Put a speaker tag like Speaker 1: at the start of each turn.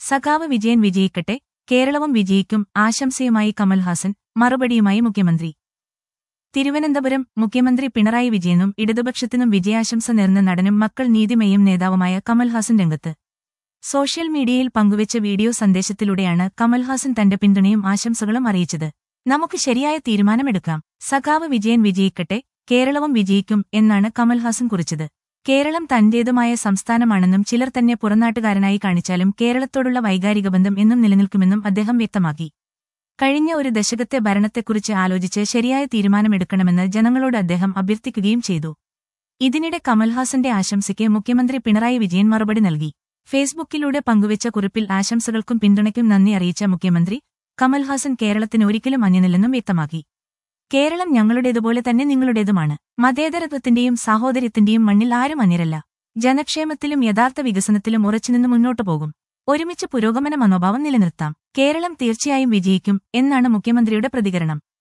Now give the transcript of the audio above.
Speaker 1: സഖാവ് വിജയൻ വിജയിക്കട്ടെ കേരളവും വിജയിക്കും ആശംസയുമായി കമൽഹാസൻ മറുപടിയുമായി മുഖ്യമന്ത്രി തിരുവനന്തപുരം മുഖ്യമന്ത്രി പിണറായി വിജയനും ഇടതുപക്ഷത്തിനും വിജയാശംസ നേർന്ന നടനും മക്കൾ നീതിമയും നേതാവുമായ കമൽഹാസൻ രംഗത്ത് സോഷ്യൽ മീഡിയയിൽ പങ്കുവച്ച വീഡിയോ സന്ദേശത്തിലൂടെയാണ് കമൽഹാസൻ തന്റെ പിന്തുണയും ആശംസകളും അറിയിച്ചത് നമുക്ക് ശരിയായ തീരുമാനമെടുക്കാം സഖാവ് വിജയൻ വിജയിക്കട്ടെ കേരളവും വിജയിക്കും എന്നാണ് കമൽഹാസൻ കുറിച്ചത് കേരളം തന്റേതുമായ സംസ്ഥാനമാണെന്നും ചിലർ തന്നെ പുറനാട്ടുകാരനായി കാണിച്ചാലും കേരളത്തോടുള്ള വൈകാരിക ബന്ധം എന്നും നിലനിൽക്കുമെന്നും അദ്ദേഹം വ്യക്തമാക്കി കഴിഞ്ഞ ഒരു ദശകത്തെ ഭരണത്തെക്കുറിച്ച് ആലോചിച്ച് ശരിയായ തീരുമാനമെടുക്കണമെന്ന് ജനങ്ങളോട് അദ്ദേഹം അഭ്യർത്ഥിക്കുകയും ചെയ്തു ഇതിനിടെ കമൽഹാസന്റെ ആശംസയ്ക്ക് മുഖ്യമന്ത്രി പിണറായി വിജയൻ മറുപടി നൽകി ഫേസ്ബുക്കിലൂടെ പങ്കുവച്ച കുറിപ്പിൽ ആശംസകൾക്കും പിന്തുണയ്ക്കും നന്ദി അറിയിച്ച മുഖ്യമന്ത്രി കമൽഹാസൻ കേരളത്തിന് ഒരിക്കലും അന്യനില്ലെന്നും വ്യക്തമാക്കി കേരളം ഞങ്ങളുടേതുപോലെ തന്നെ നിങ്ങളുടേതുമാണ് മതേതരത്വത്തിന്റെയും സാഹോദര്യത്തിന്റെയും മണ്ണിൽ ആരും അന്യരല്ല ജനക്ഷേമത്തിലും യഥാർത്ഥ വികസനത്തിലും ഉറച്ചുനിന്ന് മുന്നോട്ടു പോകും ഒരുമിച്ച് പുരോഗമന മനോഭാവം നിലനിർത്താം കേരളം തീർച്ചയായും വിജയിക്കും എന്നാണ് മുഖ്യമന്ത്രിയുടെ പ്രതികരണം